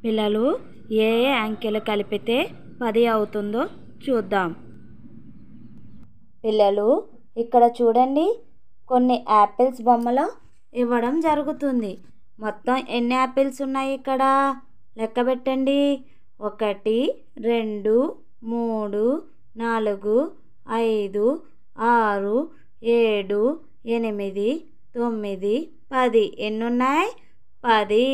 పిల్లలు ఏ ఏ అంకెలు కలిపితే పది అవుతుందో చూద్దాం పిల్లలు ఇక్కడ చూడండి కొన్ని యాపిల్స్ బొమ్మలు ఇవ్వడం జరుగుతుంది మొత్తం ఎన్ని యాపిల్స్ ఉన్నాయి ఇక్కడ లెక్క పెట్టండి ఒకటి రెండు మూడు నాలుగు ఐదు ఆరు ఏడు ఎనిమిది తొమ్మిది పది ఎన్ని ఉన్నాయి పది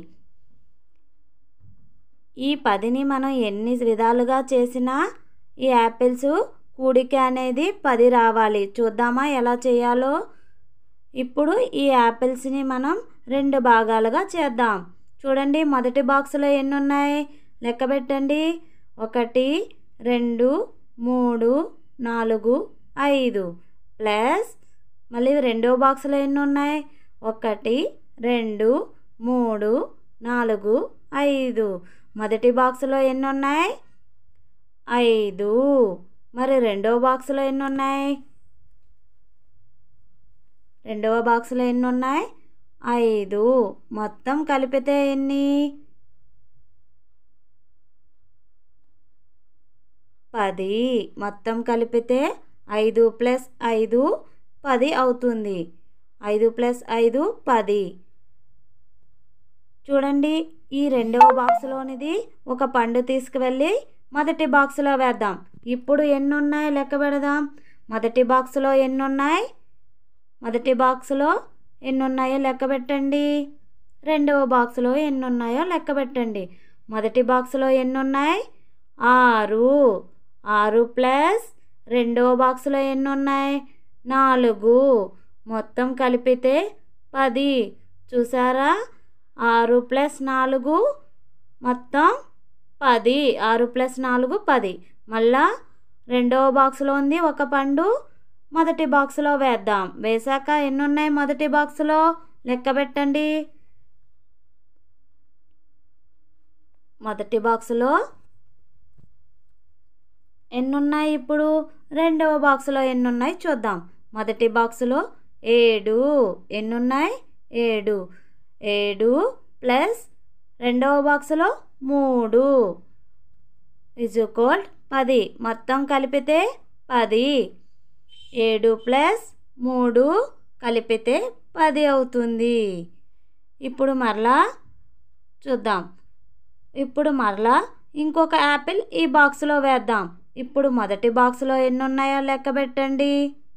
ఈ పదిని మనం ఎన్ని విధాలుగా చేసినా ఈ యాపిల్స్ కూడిక అనేది పది రావాలి చూద్దామా ఎలా చేయాలో ఇప్పుడు ఈ యాపిల్స్ని మనం రెండు భాగాలుగా చేద్దాం చూడండి మొదటి బాక్స్లో ఎన్ని ఉన్నాయి లెక్క పెట్టండి ఒకటి రెండు మూడు నాలుగు ఐదు ప్లస్ మళ్ళీ రెండో బాక్స్లో ఎన్ని ఉన్నాయి ఒకటి రెండు మూడు నాలుగు ఐదు మొదటి బాక్స్లో ఎన్ని ఉన్నాయి ఐదు మరి రెండో బాక్స్లో ఎన్ని ఉన్నాయి రెండవ బాక్స్లో ఎన్ని ఉన్నాయి ఐదు మొత్తం కలిపితే ఎన్ని పది మొత్తం కలిపితే ఐదు ప్లస్ ఐదు పది అవుతుంది ఐదు ప్లస్ ఐదు పది చూడండి ఈ రెండవ బాక్స్లోనిది ఒక పండు తీసుకువెళ్ళి మొదటి బాక్స్లో వేద్దాం ఇప్పుడు ఎన్ని ఉన్నాయి లెక్క పెడదాం మొదటి బాక్స్లో ఎన్ని ఉన్నాయి మొదటి బాక్స్లో ఎన్ని ఉన్నాయో లెక్క పెట్టండి రెండవ బాక్స్లో ఎన్ని ఉన్నాయో లెక్క పెట్టండి మొదటి బాక్స్లో ఎన్ని ఉన్నాయి ఆరు ఆరు ప్లస్ రెండవ బాక్స్లో ఎన్ని ఉన్నాయి నాలుగు మొత్తం కలిపితే పది చూసారా ఆరు ప్లస్ నాలుగు మొత్తం పది ఆరు ప్లస్ నాలుగు పది మళ్ళా రెండవ బాక్స్లో ఉంది ఒక పండు మొదటి బాక్స్లో వేద్దాం వేసాక ఎన్ని ఉన్నాయి మొదటి బాక్స్లో లెక్క పెట్టండి మొదటి బాక్స్లో ఎన్ని ఉన్నాయి ఇప్పుడు రెండవ బాక్స్లో ఎన్ని ఉన్నాయి చూద్దాం మొదటి బాక్స్లో ఏడు ఎన్ని ఉన్నాయి ఏడు ఏడు ప్లస్ రెండవ బాక్స్లో మూడు ఇజుకోల్ పది మొత్తం కలిపితే పది ఏడు ప్లస్ మూడు కలిపితే పది అవుతుంది ఇప్పుడు మరలా చూద్దాం ఇప్పుడు మరలా ఇంకొక యాపిల్ ఈ బాక్స్లో వేద్దాం ఇప్పుడు మొదటి బాక్స్లో ఎన్ని ఉన్నాయో లెక్క పెట్టండి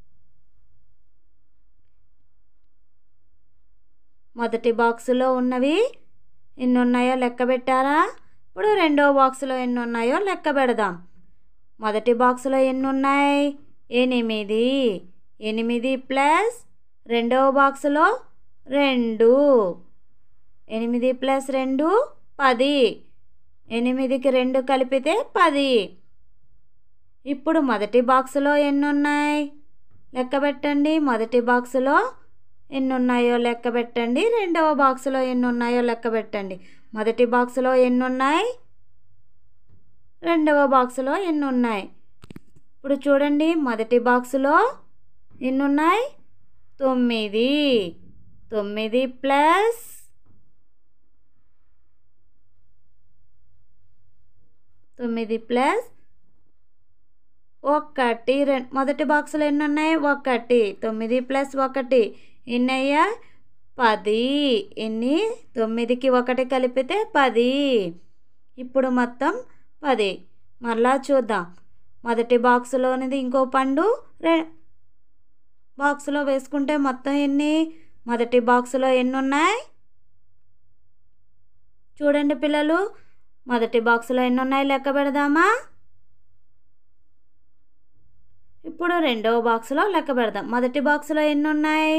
మొదటి బాక్సులో ఉన్నవి ఎన్ని ఉన్నాయో లెక్క పెట్టారా ఇప్పుడు రెండో బాక్స్లో ఎన్ని ఉన్నాయో లెక్క పెడదాం మొదటి బాక్స్లో ఎన్ని ఉన్నాయి ఎనిమిది ఎనిమిది ప్లస్ రెండవ బాక్స్లో రెండు ఎనిమిది ప్లస్ రెండు పది ఎనిమిదికి రెండు కలిపితే పది ఇప్పుడు మొదటి బాక్స్లో ఎన్ని ఉన్నాయి లెక్క పెట్టండి మొదటి బాక్స్లో ఎన్ని ఉన్నాయో లెక్క పెట్టండి రెండవ బాక్స్లో ఎన్ని ఉన్నాయో లెక్క పెట్టండి మొదటి బాక్స్లో ఎన్ని ఉన్నాయి రెండవ బాక్స్లో ఎన్ని ఉన్నాయి ఇప్పుడు చూడండి మొదటి బాక్స్లో ఎన్ని ఉన్నాయి తొమ్మిది తొమ్మిది ప్లస్ తొమ్మిది ప్లస్ ఒకటి రెండు మొదటి బాక్స్లో ఎన్ని ఉన్నాయి ఒకటి తొమ్మిది ప్లస్ ఒకటి ఎన్ని అయ్యా పది ఎన్ని తొమ్మిదికి ఒకటి కలిపితే పది ఇప్పుడు మొత్తం పది మరలా చూద్దాం మొదటి బాక్స్లోనిది ఇంకో పండు రె బాక్స్లో వేసుకుంటే మొత్తం ఎన్ని మొదటి బాక్స్లో ఎన్ని ఉన్నాయి చూడండి పిల్లలు మొదటి బాక్స్లో ఎన్ని ఉన్నాయి లెక్క పెడదామా ఇప్పుడు రెండవ బాక్స్లో లెక్క పెడదాం మొదటి బాక్స్లో ఎన్ని ఉన్నాయి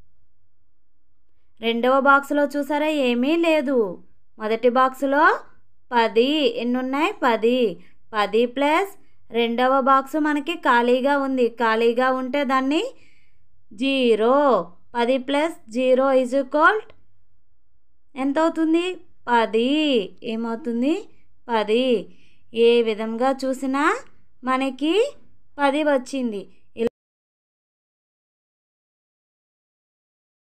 రెండవ బాక్స్లో చూసారా ఏమీ లేదు మొదటి బాక్స్లో పది ఎన్ని ఉన్నాయి పది పది ప్లస్ రెండవ బాక్స్ మనకి ఖాళీగా ఉంది ఖాళీగా ఉంటే దాన్ని జీరో పది ప్లస్ జీరో ఇజ్ ఈక్వల్ ఎంత అవుతుంది పది ఏమవుతుంది పది ఏ విధంగా చూసినా మనకి పది వచ్చింది